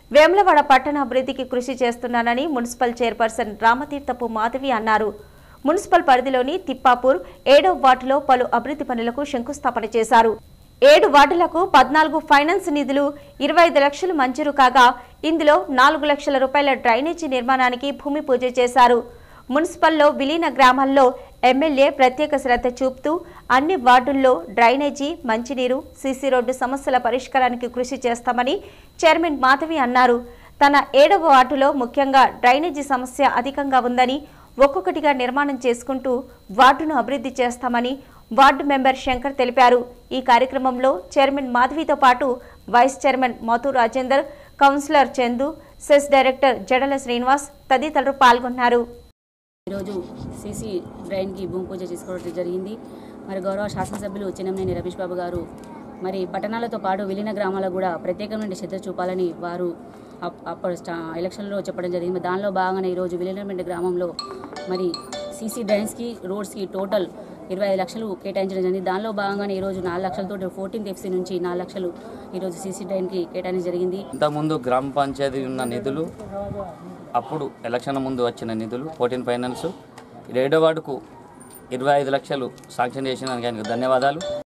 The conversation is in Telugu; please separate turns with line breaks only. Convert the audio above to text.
వేములవాడ పట్టణ అభివృద్ధికి కృషి చేస్తున్నానని మున్సిపల్ చైర్పర్సన్ రామతీర్థపు మాధవి అన్నారు మున్సిపల్ పరిధిలోని తిప్పాపూర్ ఏడవ వార్డులో పలు అభివృద్ధి పనులకు శంకుస్థాపన చేశారు ఏడు వార్డులకు పద్నాలుగు ఫైనాన్స్ నిధులు ఇరవై ఐదు లక్షలు మంజూరు కాగా ఇందులో నాలుగు లక్షల రూపాయల డ్రైనేజీ నిర్మాణానికి భూమి పూజ చేశారు మున్సిపల్లో విలీన గ్రామాల్లో ఎమ్మెల్యే ప్రత్యేక శ్రద్ధ చూపుతూ అన్ని వార్డుల్లో డ్రైనేజీ మంచినీరు సీసీ రోడ్డు సమస్యల పరిష్కారానికి కృషి చేస్తామని చైర్మన్ మాధవి అన్నారు తన ఏడవ వార్డులో ముఖ్యంగా డ్రైనేజీ సమస్య అధికంగా ఉందని ఒక్కొక్కటిగా నిర్మాణం చేసుకుంటూ వార్డును అభివృద్ధి చేస్తామని వార్డు మెంబర్ శంకర్ తెలిపారు ఈ కార్యక్రమంలో చైర్మన్ మాధవితో పాటు vice chairman Madhu Rajender councillor Chandu cess director Jadala Srinivas తదితరులు పాల్గొన్నారు
ఈరోజు సీసీ డ్రైన్కి భూమి పూజ చేసుకోవడం జరిగింది మరి గౌరవ శాసనసభ్యులు చిన్నమనేని రమేష్ బాబు గారు మరి పట్టణాలతో పాటు విలీన గ్రామాలకు కూడా ప్రత్యేకమైన శ్రద్ధ చూపాలని వారు అప్- అప్పుడు స్టా- ఎలక్షన్లో చెప్పడం జరిగింది మరి దానిలో భాగంగానే ఈరోజు విలీనమైన గ్రామంలో మరి సీసీ డ్రైన్స్కి రోడ్స్కి టోటల్ ఇరవై ఐదు లక్షలు కేటాయించడం జరిగింది దానిలో భాగంగానే ఈరోజు నాలుగు లక్షలతో ఫోర్టీన్త్ ఎఫ్సీ నుంచి నాలుగు లక్షలు ఈరోజు సీసీ డ్రైన్కి కేటాయించడం జరిగింది
ఇంతకుముందు గ్రామ పంచాయతీ ఉన్న నిధులు అప్పుడు ఎలక్షన్ ముందు వచ్చిన నిధులు ఫోర్టీన్ ఫైనాన్స్ ఏడో వార్డుకు ఇరవై ఐదు లక్షలు శాంక్షన్ చేసిన దానికి ధన్యవాదాలు